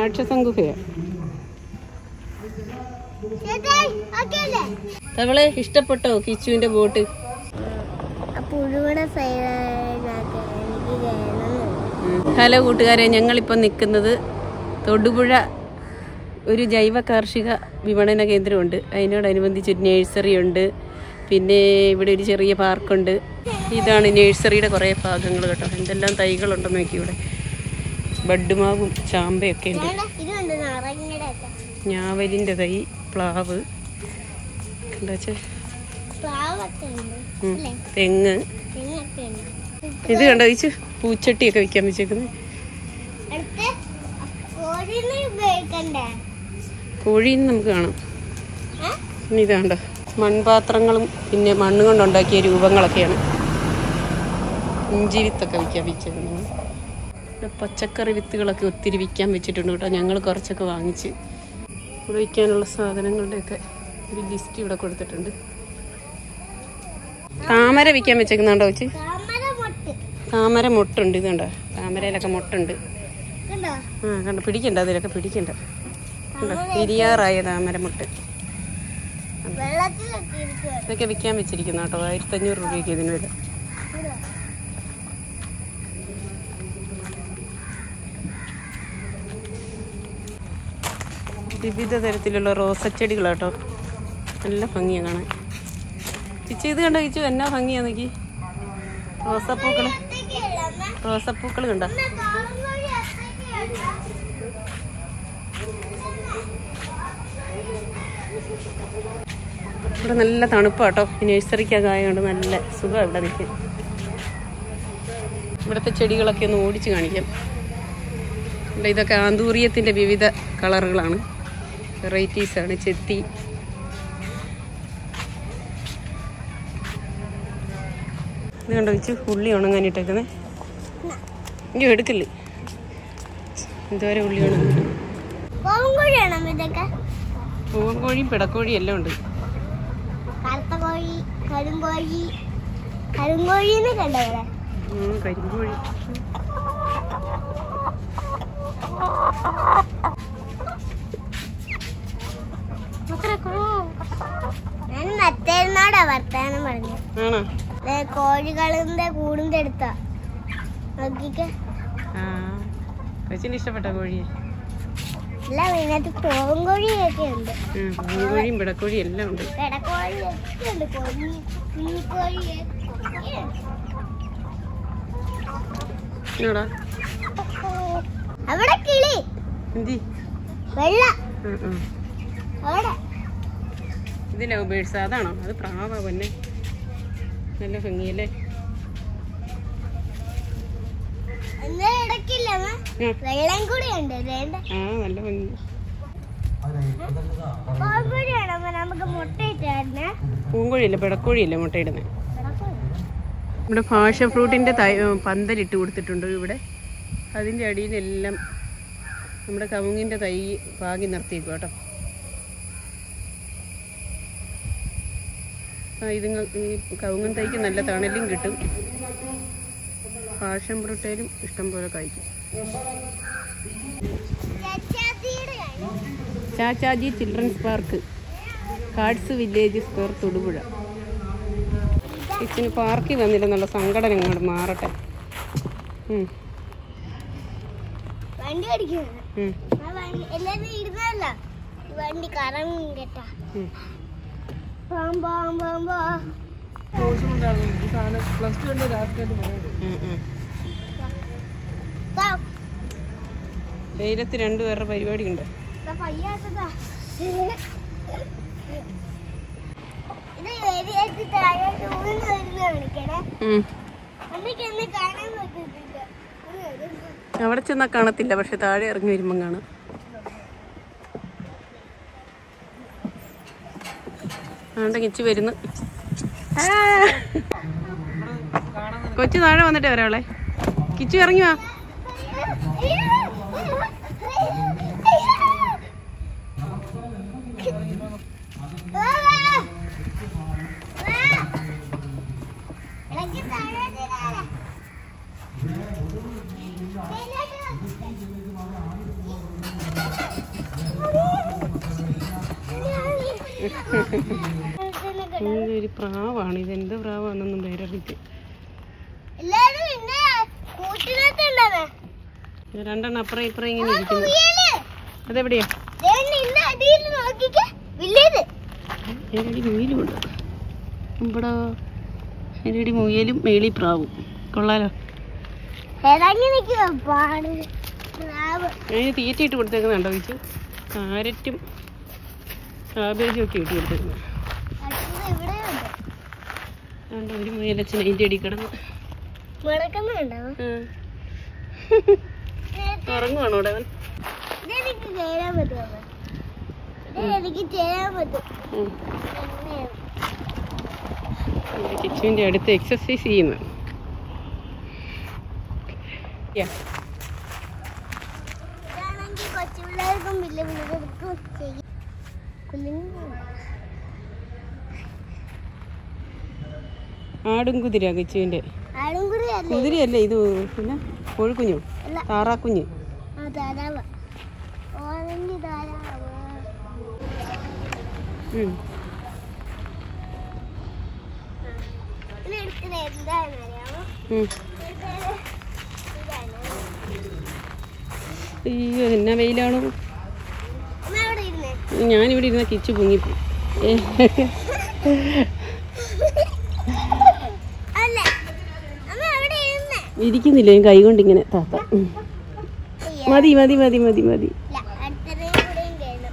രാക്ഷസൻ ഗുഹയാണ് അവളെ ഇഷ്ടപ്പെട്ടോ കിച്ചുവിന്റെ ബോട്ട് പുഴുവണ സൈഡിനകത്ത് എനിക്ക് കയറണം ഹലോ കൂട്ടുകാരെ ഞങ്ങളിപ്പോൾ നിൽക്കുന്നത് തൊടുപുഴ ഒരു ജൈവ കാർഷിക വിപണന കേന്ദ്രമുണ്ട് അതിനോടനുബന്ധിച്ച് ഒരു നഴ്സറി ഉണ്ട് പിന്നെ ഇവിടെ ഒരു ചെറിയ പാർക്കുണ്ട് ഇതാണ് നഴ്സറിയുടെ കുറേ ഭാഗങ്ങൾ കേട്ടോ എന്തെല്ലാം തൈകളുണ്ടെന്ന് നോക്കി ഇവിടെ ബഡ്ഡുമാവും ചാമ്പയൊക്കെ ഉണ്ട് ഇതുണ്ട് നാരങ്ങയുടെ ഒക്കെ ഞാവലിൻ്റെ തൈ പ്ലാവ് എന്താ വെച്ചാൽ പ്ലാവൊക്കെ ഉണ്ട് അല്ലേ തെങ്ങ് തെങ്ങൊക്കെ ഉണ്ട് ഇത് കണ്ടോ ചോദിച്ചു പൂച്ചട്ടിയൊക്കെ വിൽക്കാൻ വെച്ചേക്കുന്നത് അടുത്ത് കോഴിനെ ഉപയോഗിക്കണ്ടേ കോഴിന്ന് നമുക്ക് കാണാം ഏ? ഇനി ഇതാണ്ടോ മൺപാത്രങ്ങളും പിന്നെ മണ്ണ് കൊണ്ടുണ്ടാക്കിയ രൂപങ്ങളൊക്കെയാണ് ഇഞ്ചി വിത്തൊക്കെ വിൽക്കാൻ വെച്ചേക്കുന്നത് ഇവിടെ പച്ചക്കറി വിത്തുകളൊക്കെ ഒത്തിരി വിൽക്കാൻ വെച്ചിട്ടുണ്ട് കേട്ടോ ഞങ്ങൾ കുറച്ചൊക്കെ വാങ്ങിച്ച് ഇവിടെ വിൽക്കാനുള്ള സാധനങ്ങളുടെയൊക്കെ ഒരു ലിസ്റ്റ് ഇവിടെ കൊടുത്തിട്ടുണ്ട് താമര വിൽക്കാൻ വെച്ചേക്കുന്നുണ്ടോ വെച്ച് താമര മൊട്ട് താമര മുട്ടുണ്ട് ഇതുണ്ടോ താമരയിലൊക്കെ മുട്ടുണ്ട് കണ്ടോ ആ കണ്ടോ പിടിക്കണ്ട അതിലൊക്കെ പിടിക്കണ്ട കണ്ടോ പിരിയാറായ താമരമുട്ട് വെള്ളത്തിലൊക്കെ ഇരിക്കുക ഇതൊക്കെ വിൽക്കാൻ വെച്ചിരിക്കുന്ന കേട്ടോ ആയിരത്തഞ്ഞൂറ് രൂപയ്ക്ക് ഇതിന് വില വിവിധ തരത്തിലുള്ള റോസച്ചെടികൾ കേട്ടോ നല്ല ഭംഗിയാണ് കാണാൻ ചിച്ചു ഇത് കണ്ടോ ചിച്ചു എന്നാ ഭംഗിയാ നോക്കി റോസപ്പൂക്കൾ റോസപ്പൂക്കൾ കണ്ടോ ഇവിടെ നല്ല തണുപ്പാട്ടോ ഈ നഴ്സറിക്കൊക്കെ ആയതുകൊണ്ട് നല്ല സുഖം ഇവിടെ നിൽക്കും ഇവിടുത്തെ ചെടികളൊക്കെ ഒന്ന് ഓടിച്ച് കാണിക്കാം ഇവിടെ ഇതൊക്കെ ആന്തൂറിയത്തിൻ്റെ വിവിധ കളറുകളാണ് വെറൈറ്റീസാണ് ചെത്തി ഇത് കണ്ടോ വെച്ചു ഉള്ളി ഉണങ്ങാനിട്ടേക്കുന്നത് ഇനി എടുക്കില്ലേ എന്തോരം ഉള്ളി ഉണങ്ങി കോഴിയാണോ ഇതൊക്കെ പൂവൻ കോഴിയും പിടക്കോഴിയും എല്ലാം ഉണ്ട് കറുത്ത കോഴി കരിങ്കോഴി കരിങ്കോഴിന്ന് കണ്ടോ ഇവിടെ ഉം, കരിങ്കോഴി ഞാൻ മറ്റേന്നാടാ വർത്താനം പറഞ്ഞു ആണോ കോഴികളിന്റെ കൂടിന്റെ അടുത്താ നോക്കിക്ക ആ കൊച്ചിന് ഇഷ്ടപ്പെട്ട കോഴിയെ അല്ല ഇതിനകത്ത് പൂവൻ കോഴിയൊക്കെ ഉണ്ട് ഉം, പൂവൻ കോഴിയും പിടക്കോഴിയും എല്ലാം ഉണ്ട് പെടക്കോഴിയൊക്കെ ഉണ്ട് കോഴി കുഞ്ഞിക്കോഴിയൊക്കെ ഉണ്ട്. എന്നോടാ അവിടെ കിളി എന്തി വെള്ള ഉം, ഉം. അവിടെ ഇത് ലവ് ബേഡ്സ് അതാണോ അത് പ്രാവാ പൊന്നെ നല്ല ഭംഗിയല്ലേ എന്നാ ഇടക്കില്ല അമ്മ. ഉം. വെള്ളം കൂടി ഉണ്ട് വേണ്ട ആ നല്ല ഭംഗി കോഴിയാണ് അമ്മ നമുക്ക് മുട്ടയിട്ടായിരുന്നേ പൂങ്കോഴിയല്ലേ പിടക്കോഴിയല്ലേ മുട്ടയിടുന്നത് ഇവിടെ ഫാഷൻ ഫ്രൂട്ടിൻ്റെ തൈ പന്തലിട്ട് കൊടുത്തിട്ടുണ്ട് ഇവിടെ അതിൻ്റെ അടിയിലെല്ലാം നമ്മുടെ കവുങ്ങിൻ്റെ തൈ പാകി നിർത്തിയേക്കും കേട്ടോ ആ ഇതുങ്ങൾ ഈ കവുങ്ങൻ തൈക്ക് നല്ല തണലും കിട്ടും ഫാഷൻ ഫ്രൂട്ടേലും ഇഷ്ടം പോലെ കായ്ക്കും Chachaji children's park kids village square Thodupuzha ഇച്ചിന് പാർക്കിൽ വന്നില്ലെന്നുള്ള സങ്കടം ഇങ്ങോട്ട് മാറട്ടെ ഉം, വണ്ടി അടിക്കുന്നത് ഉം, ആ വണ്ടി എല്ലാരും ഇരുന്നല്ല വണ്ടി കറങ്ങും കേട്ടാ ഉം. പോം പോം പോം പോ ഉം, ഉം. ദാ, വെയിലത്ത് രണ്ടുപേരുടെ പരിപാടി ഉണ്ട് ദാ പയ്യാത്തതാ ഇത് ഏരിയത്തിൽ താഴെ ഊന്ന് വരുന്ന കാണിക്കണേ അമ്മയ്ക്ക് എന്നെ കാണാൻ പറ്റത്തില്ല ഉം, ഇത് അവിടെ ചെന്നാൽ കാണത്തില്ല പക്ഷെ താഴെ ഇറങ്ങി വരുമ്പം കാണാം ആണ്ട് കിച്ചു വരുന്നു ആ. കൊച്ചു താഴെ വന്നിട്ട് വരാവളെ കിച്ചു ഇറങ്ങി വാ എനിക്ക് താഴെ ഒരു പ്രാവാണ് ഇത് എന്ത് പ്രാവാണെന്നൊന്നും പേരറിയില്ല എല്ലാരും പിന്നെ കൂട്ടിനകത്തുണ്ടാവേ രണ്ടെണ്ണം അപ്പുറം ഇപ്പുറം ഇങ്ങനെ ഇരിക്കുന്നു അതെവിടെയാ ഇന്ന് അടിയിൽ നോക്കിക്കേ വില്ലേത് അതിനടി മുയലുമുണ്ട് ഇവിടെ അതിനടി മുയലും മേളി പ്രാവും കൊള്ളാലോ ഇറങ്ങി നിൽക്കുക പാട് പ്രാവ് അതിന് തീറ്റ ഇട്ട് കൊടുത്തേക്കുന്നുണ്ടോ വെച്ച് കാരറ്റും കാബേജും ഒക്കെ ഇട്ട് കൊടുത്തേക്കുന്നത് അടുത്തത് ഇവിടെയുണ്ട് അതുകൊണ്ട് ഒരു മുയലച്ഛൻ അതിൻ്റെ അടി കിടന്ന് മുടക്കുന്നുണ്ടാവും ഉറങ്ങുവാണോ അവിടെ അവൻ ഇതെനിക്ക് ചേരാൻ പറ്റുമോ എനിക്ക് ചേരാൻ പറ്റും ഉം. എങ്ങനെയാണ്? ഇവിടെ കിച്ചുവിൻ്റെ അടുത്ത് എക്സസൈസ് ചെയ്യുന്നു യാ ഇതാണെങ്കിൽ കൊച്ചു പിള്ളേർക്കും വലിയ പിള്ളേർക്കും ചെയ്യും കുഞ്ഞുങ്ങൾ ആടും കുതിര കിച്ചുവിൻ്റെ ആടും കൂടി അല്ലേ കുതിരയല്ലേ ഇത് പിന്നെ കോഴിക്കുഞ്ഞു അല്ല താറാക്കുഞ്ഞ് ആ ധാരാവ ഓറഞ്ച് ധാരാവ ഉം. ഇത് എടുക്കുന്നത് എന്താണെന്ന് അറിയാമോ ഉം. ഇതാണ്. അയ്യോ എന്നാ വെയിലാണോ അമ്മ അവിടെ ഇരുന്നേ ഞാനിവിടെ ഇരുന്ന കിച്ചു പൊങ്ങിപ്പോയി ഏ, അല്ല അമ്മ അവിടെ ഇരുന്നേ ഇരിക്കുന്നില്ല ഞാൻ കൈ കൊണ്ട് ഇങ്ങനെ താത്ത ഉം. മതി മതി മതി മതി മതി ഇല്ല അടുത്തതേ കൂടെയും കേൾക്കും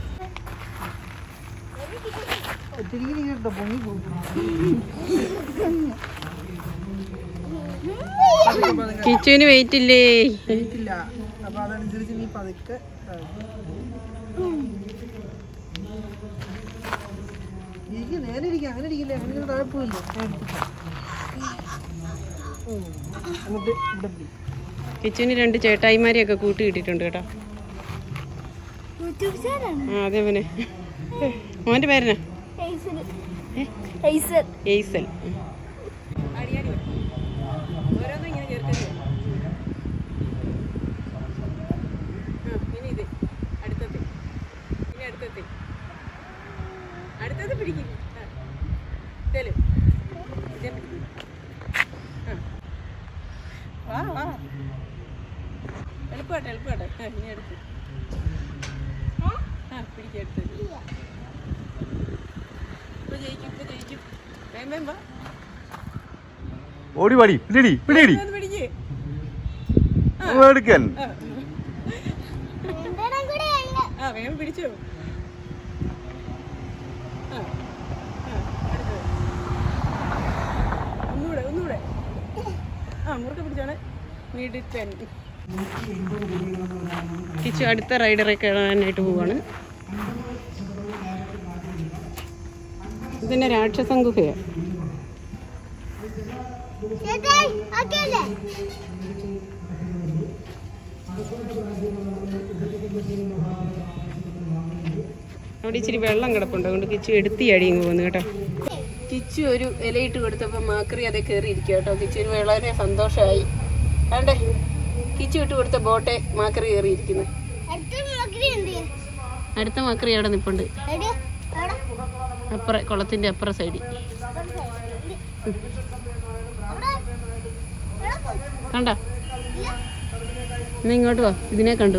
കിച്ചുവിന് വെയിറ്റ് ഇല്ലേ ഇല്ല അപ്പൊ അതനുസരിച്ച് നീ പതുക്കെ ഇരിക്കും നേരെ ഇരിക്കും അങ്ങനെ ഇരിക്കില്ല അങ്ങനെ ഇരുന്ന് താഴെ പോയില്ല എന്നിട്ട് ഇവിടെ പിടി. കിച്ചുവിന് രണ്ട് ചേട്ടായിമാരെയൊക്കെ കൂട്ടി കിട്ടിയിട്ടുണ്ട് കേട്ടോ യൂട്യൂബ് ചാനലാണ് ആ അതെ മോനെ മോൻ്റെ പേരനാ ഏ? ഐസർ എയ്സൽ അടുത്തത് പിടിക്കും വാ വാ എളുപ്പമാട്ടെ എളുപ്പമാട്ടെ ആ ഇനി അടുത്ത് ആ പിടിക്കാം അടുത്തത് ഇപ്പൊ ജയിക്കും ഇപ്പൊ ജയിക്കും വേം വേം വാ ഓടി പാടി പിടിടി പിടിടി ഒന്ന് പിടിക്ക് എടുക്കൻ ആ രണ്ടെണ്ണം കൂടെ ഉണ്ട് ആ വേഗം പിടിച്ചോ ആ ആ അടുത്തത് ഒന്നുകൂടെ ഒന്നുകൂടെ ആ മുറുക്കെ പിടിച്ചാണ് മിടുക്കൻ കിച്ചു അടുത്ത റൈഡറെ കയറാനായിട്ട് പോവാണ് ഇതിന്റെ രാക്ഷസൻ ഗുഹയാണ് ചേട്ടായി ഓക്കെ അല്ലേ അവിടെ ഇച്ചിരി വെള്ളം കിടപ്പുണ്ട് അതുകൊണ്ട് കിച്ചു എടുത്തി അടിയങ്ങ് പോന്നു കേട്ടോ കിച്ചു ഒരു ഇലയിട്ട് കൊടുത്തപ്പോൾ മാക്രി അതേ കയറി ഇരിക്കുക കേട്ടോ കിച്ചുവിന് വളരെ സന്തോഷമായി കണ്ടേ കിച്ചു ഇട്ട് കൊടുത്ത ബോട്ടെ മാക്രി കയറി ഇരിക്കുന്നു അടുത്ത നോക്കി എന്ത് അടുത്ത മാക്രി അവിടെ നിൽപ്പുണ്ട് എടി അവിടെ അപ്പുറ കുളത്തിന്റെ അപ്പുറ സൈഡിൽ അവിടെ അവിടെ പോയി. കണ്ട എന്നാ ഇങ്ങോട്ട് വാ ഇതിനെ കണ്ടു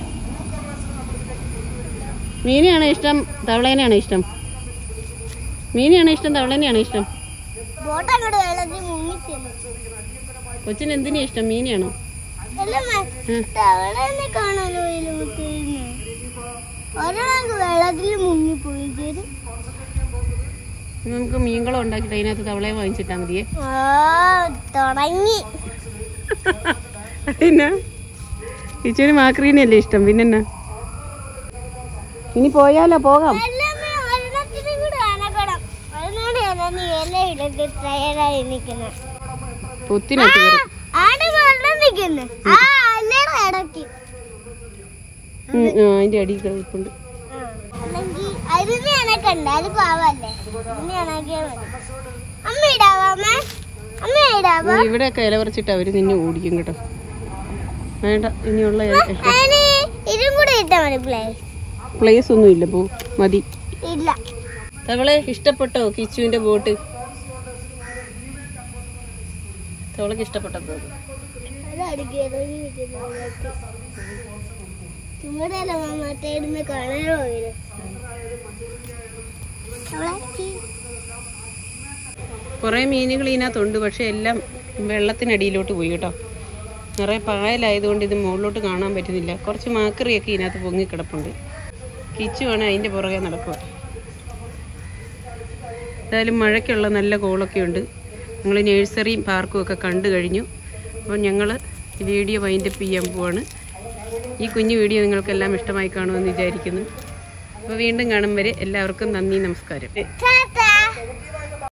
മീനെയാണോ ഇഷ്ടം തവളേനെയാണോ ഇഷ്ടം മീനെയാണോ ഇഷ്ടം തവളേനെയാണോ ഇഷ്ടം ബോട്ട് അങ്ങോട്ട് വെള്ളത്തിൽ മുങ്ങി ചെന്നു കൊച്ചിന് എന്തിനാ ഇഷ്ടം മീനെയാണോ അല്ല ഉം. തവളനെ കാണാനോ വെയിലുമുത്തിരുന്നു ഒരാൾക്ക് വെള്ളത്തിൽ മുങ്ങിപ്പോയി ചെയ്ത് നമുക്ക് മീൻകുളം ഉണ്ടാക്കിയിട്ട് അതിനകത്ത് തവളയെ വാങ്ങിച്ചിട്ടാ മതിയേ ആ തുടങ്ങി പിന്നെ ഇച്ചിരി മാക്രീനല്ലേ ഇഷ്ടം പിന്നെന്നാ ഇനി പോയാലോ പോകാം എല്ലാമേ ഒരെണ്ണത്തിനും കൂടെ അനക്കണം അതിനോട് ഞാൻ ഇല ഇടത്ത് തയ്യാറായി നിൽക്കുന്നത് പൊത്തിനകത്ത് കയറും ആടെ വെള്ളം നിൽക്കുന്നു ആ അല്ലയുടെ ഇടയ്ക്ക് ഉം, ആ, അതിന്റെ അടി കിടപ്പുണ്ട് അല്ലെങ്കിൽ അതിന് എനക്കുണ്ട് അത് പാവല്ലേ അതിന് എനക്കേ മതി അമ്മ ഇടാവാ അമ്മ അമ്മ ഇടാവാ ഇവിടെയൊക്കെ ഇല പറിച്ചിട്ട് അവര് നിന്നെ ഓടിക്കും കേട്ടോ വേണ്ട ഇനിയുള്ള അതിന് ഇതും കൂടെ ഇട്ടാ മതി പ്ലേ പ്ലേസ് ഒന്നും ഇല്ല പോ മതി ഇല്ല തവളെ ഇഷ്ടപ്പെട്ടോ കിച്ചുവിന്റെ ബോട്ട് തവളക്ക് ഇഷ്ടപ്പെട്ടോ ചുമടല്ല മറ്റേ ഇടുന്ന കാണാനോ പോയത് കുറേ മീനുകൾ ഇതിനകത്തുണ്ട് പക്ഷെ എല്ലാം വെള്ളത്തിനടിയിലോട്ട് പോയി കേട്ടോ നിറയെ പായലായതുകൊണ്ട് ഇത് മുകളിലോട്ട് കാണാൻ പറ്റുന്നില്ല കുറച്ച് മാക്കറിയൊക്കെ ഇതിനകത്ത് പൊങ്ങിക്കിടപ്പുണ്ട് കിച്ചുവാണ് അതിൻ്റെ പുറകെ നടക്കുക എന്തായാലും മഴയ്ക്കുള്ള നല്ല കോളൊക്കെ ഉണ്ട് ഞങ്ങൾ നേഴ്സറിയും പാർക്കും ഒക്കെ കണ്ടു കഴിഞ്ഞു അപ്പോൾ ഞങ്ങൾ വീഡിയോ വൈൻഡപ്പ് ചെയ്യാൻ പോവാണ് ഈ കുഞ്ഞു വീഡിയോ നിങ്ങൾക്കെല്ലാം ഇഷ്ടമായി കാണുമെന്ന് വിചാരിക്കുന്നു അപ്പോൾ വീണ്ടും കാണും വരെ എല്ലാവർക്കും നന്ദി നമസ്കാരം ടാറ്റാ